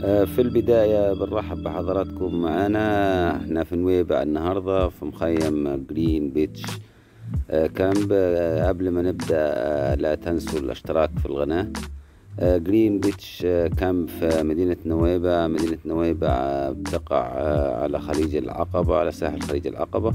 آه، في البداية بنرحب بحضراتكم معنا احنا في نويبع النهاردة في مخيم جرين بيتش آه، كامب آه، قبل ما نبدأ آه، لا تنسوا الاشتراك في القناة آه، جرين بيتش آه، كامب في مدينة نويبع مدينة نويبع آه، بتقع آه، على خليج العقبة على ساحل خليج العقبة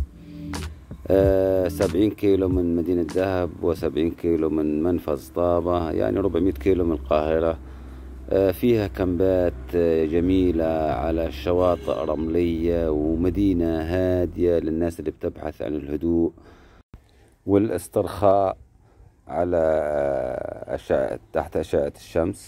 سبعين كيلو من مدينة دهب وسبعين كيلو من منفذ طابة يعني ربعمية كيلو من القاهرة آه، فيها كامبات آه، جميلة على شواطئ رملية ومدينة هادية للناس اللي بتبحث عن الهدوء والاسترخاء على آه، أشعة تحت أشعة الشمس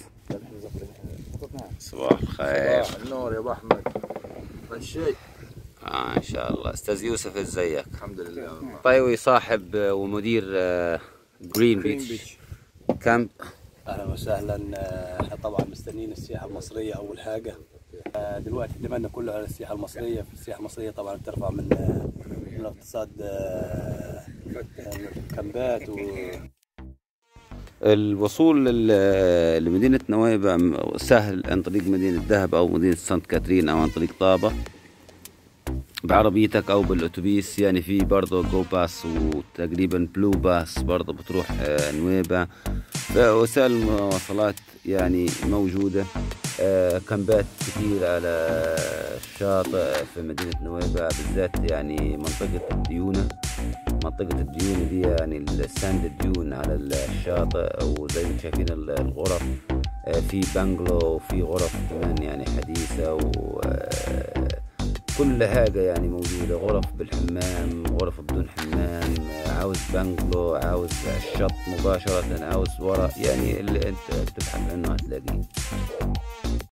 صباح الخير صباح النور يا ابو احمد الشيء آه إن شاء الله أستاذ يوسف إزيك الحمد لله والله طيوي صاحب آه، ومدير آه، جرين بيتش كامب اهلا وسهلا آه، احنا طبعا مستنيين السياحه المصريه اول حاجه آه، دلوقتي اعتمادنا كله على السياحه المصريه السياحه المصريه طبعا بترفع من آه، من الاقتصاد آه، الكامبات و الوصول لل- لمدينة نويبع م- سهل عن طريق مدينة دهب أو مدينة سانت كاترين أو عن طريق طابة بعربيتك أو بالأتوبيس يعني في برضه جو باس وتقريبا بلو باس برضه بتروح آه، نويبع فوسائل المواصلات يعني موجودة آه، كامبات كتير على الشاطئ في مدينة نويبع بالذات يعني منطقة الديونة منطقة الديون دي يعني الساند ديون على الشاطئ وزي ما شايفين ال- الغرف آه، في بانجلو وفي غرف كمان يعني حديثة وكل حاجة يعني موجودة غرف بالحمام غرف بدون حمام آه، عاوز بانجلو عاوز الشط مباشرة عاوز ورا يعني اللي انت بتبحث عنه هتلاقيه